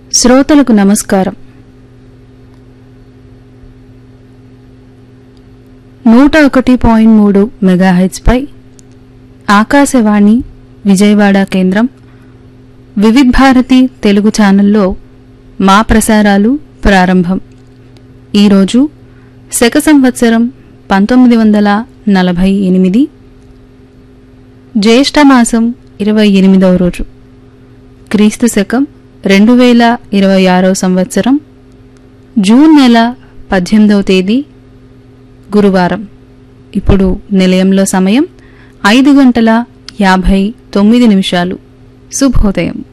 శ్రోతలకు నమస్కారం నూట ఒకటి పాయింట్ మూడు మెగాహెచ్పై ఆకాశవాణి విజయవాడ కేంద్రం వివిధ్ భారతి తెలుగు ఛానల్లో మా ప్రసారాలు ప్రారంభం ఈరోజు శక సంవత్సరం పంతొమ్మిది వందల నలభై ఎనిమిది జ్యేష్ఠమాసం ఇరవై ఎనిమిదవ రోజు క్రీస్తు శకం రెండు వేల ఇరవై ఆరో సంవత్సరం జూన్ నెల పద్దెనిమిదవ తేదీ గురువారం ఇప్పుడు నిలయంలో సమయం ఐదు గంటల యాభై తొమ్మిది నిమిషాలు శుభోదయం